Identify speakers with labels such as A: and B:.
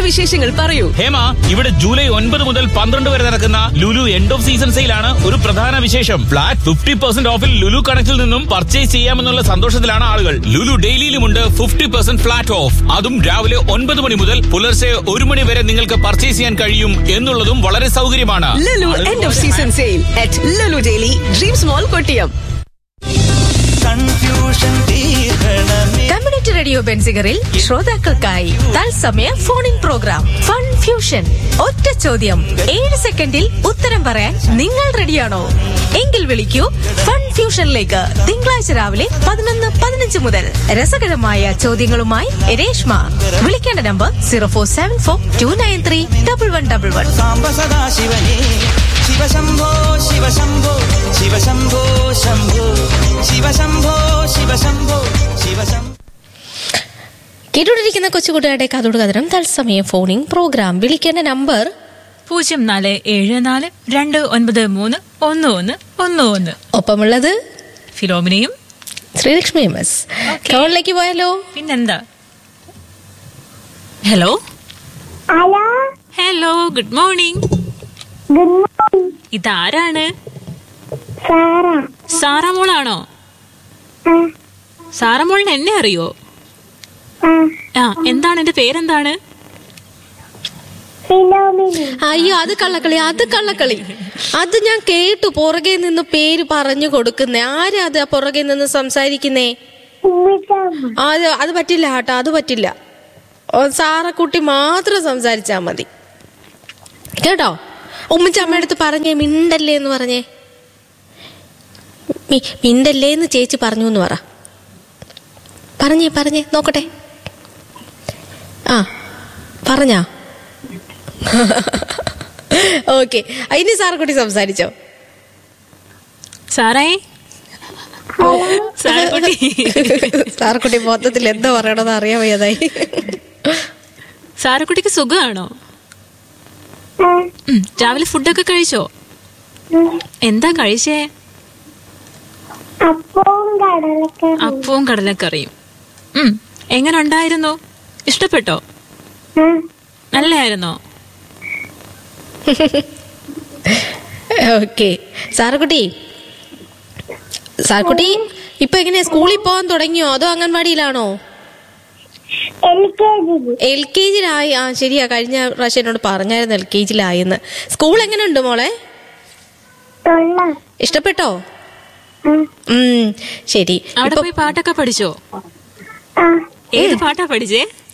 A: വിശേഷങ്ങൾ പറയൂ
B: ഹേമ ഇവിടെ ജൂലൈ ഒൻപത് മുതൽ പന്ത്രണ്ട് വരെ നടക്കുന്ന ലുലു എൻഡ് ഓഫ് സീസൺ സെയിലാണ് ഒരു പ്രധാന വിശേഷം ഫ്ലാറ്റ് ഫിഫ്റ്റി പെർസെന്റ് ഓഫിൽ ലുലു കണക്റ്റിൽ നിന്നും പർച്ചേസ് ചെയ്യാമെന്നുള്ള സന്തോഷത്തിലാണ് ആളുകൾ ലുലു ഡെയിലിയിലുമുണ്ട് ഫിഫ്റ്റി പെർസെന്റ് ഫ്ലാറ്റ് ഓഫ് അതും രാവിലെ ഒൻപത് മണി മുതൽ പുലർച്ചെ ഒരു മണി വരെ നിങ്ങൾക്ക് പർച്ചേസ് ചെയ്യാൻ കഴിയും എന്നുള്ളതും വളരെ സൗകര്യമാണ്
A: Lulu end of season sale at Lulu daily dreams mall Kottiyam
C: confusion തീർക്കണമേ
D: കമ്മ്യൂണിറ്റി റേഡിയോ ബെൻസിഗറിൽ ശ്രോതാക്കൾക്കായി തത്സമയ phone in program fun fusion ഒറ്റ ചോദ്യം ഏഴ് സെക്കൻഡിൽ ഉത്തരം പറയാൻ നിങ്ങൾ റെഡിയാണോ എങ്കിൽ വിളിക്കൂ ഫൺ ഫ്യൂഷനിലേക്ക് തിങ്കളാഴ്ച രാവിലെ പതിനൊന്ന് പതിനഞ്ച് മുതൽ രസകരമായ ചോദ്യങ്ങളുമായി രേഷ്മ വിളിക്കേണ്ട number zero four seven four two nine three double one double one
C: സാംബ സദാശിവനേ ശിവശംഭോ ശിവശംഭോ ശിവശംഭോ ശംഭോ ശിവശംഭോ ശിവശംഭോ ശിവശംഭോ
D: കേട്ടുകൊണ്ടിരിക്കുന്ന കൊച്ചുകൂട്ടുകാരുടെ കഥോട് കഥനം തത്സമയ ഫോണിംഗ് പ്രോഗ്രാം വിളിക്കേണ്ട നമ്പർ
E: പൂജ്യം നാല് ഏഴ് നാല് രണ്ട് ഒൻപത് മൂന്ന് ഒന്ന് ഒന്ന് ഒന്ന് ഒന്ന്
D: ഒപ്പമുള്ളത്
E: ഫിലോമിനയും
D: ശ്രീലക്ഷ്മി എം എസ് ടൗണിലേക്ക് പോയാലോ
E: പിന്നെന്താ hello
F: hello
E: hello good morning
F: good morning
E: ഇതാരാണ്
F: സാറ
E: സാറമോളാണോ
F: ആ
E: സാറമോളിന് എന്നെ അറിയോ
F: ആ
E: ആ എന്താണ് എന്റെ പേരെന്താണ്
F: ഫിലോമിന
D: അയ്യോ അത് കള്ളക്കളി അത് കള്ളക്കളി അത് ഞാൻ കേട്ടു പുറകെ നിന്ന് പേര് പറഞ്ഞു കൊടുക്കുന്നേ ആരാ അത് ആ പുറകെ നിന്ന് സംസാരിക്കുന്നേ
F: ഉമ്മിച്ചമ്മ
D: അത് അത് പറ്റില്ല കേട്ടോ അത് പറ്റില്ല ഓ, സാറക്കുട്ടി മാത്രം സംസാരിച്ചാ മതി കേട്ടോ ഉമ്മച്ച അമ്മയുടെ അടുത്ത് പറഞ്ഞേ മിണ്ടല്ലേ എന്ന് പറഞ്ഞേ മി- മിണ്ടല്ലേ എന്ന് ചേച്ചി പറഞ്ഞു എന്ന് പറ പറഞ്ഞേ പറഞ്ഞേ നോക്കട്ടെ ആ പറഞ്ഞാ ഓക്കെ ഇനി സാറക്കുട്ടി സംസാരിച്ചോ
E: സാറേ സാറക്കുട്ടി
D: സാറക്കുട്ടി മൊത്തത്തിൽ എന്താ പറയണമെന്ന് അറിയാൻ വയ്യാതായി
E: സാറക്കുട്ടിക്ക് സുഖമാണോ
F: ആ
E: ഉം, രാവിലെ ഫുഡൊക്കെ കഴിച്ചോ
F: ഉം.
E: എന്താ കഴിച്ചേ
F: അപ്പവും കടലക്കറി
E: അപ്പവും കടലക്കറിയും ഉം, എങ്ങനെ ഉണ്ടായിരുന്നു ഇഷ്ടപ്പെട്ടോ
F: ആ
E: നല്ലായിരുന്നോ
D: ഓക്കെ സാറക്കുട്ടി സാറക്കുട്ടി ഇപ്പൊ എങ്ങനെയാ സ്കൂളിൽ പോകാൻ തുടങ്ങിയോ അതോ അംഗൻവാടിയിലാണോ
F: എൽ കെ ജിയിൽ
D: എൽ കെ ജിയിലായി ആ ശരിയാ കഴിഞ്ഞ പ്രാവശ്യം എന്നോട് പറഞ്ഞായിരുന്നു എൽ കെ ജിയിലായെന്ന് സ്കൂൾ എങ്ങനെയുണ്ട് മോളെ
F: തൊള്ള
D: ഇഷ്ടപ്പെട്ടോ
F: ആ
D: ഉം ശരി
E: അവിടെ
D: ഇപ്പൊ
E: പോയി പാട്ടൊക്കെ പഠിച്ചോ
F: ആ
E: ഏത് പാട്ടാ പഠിച്ചേ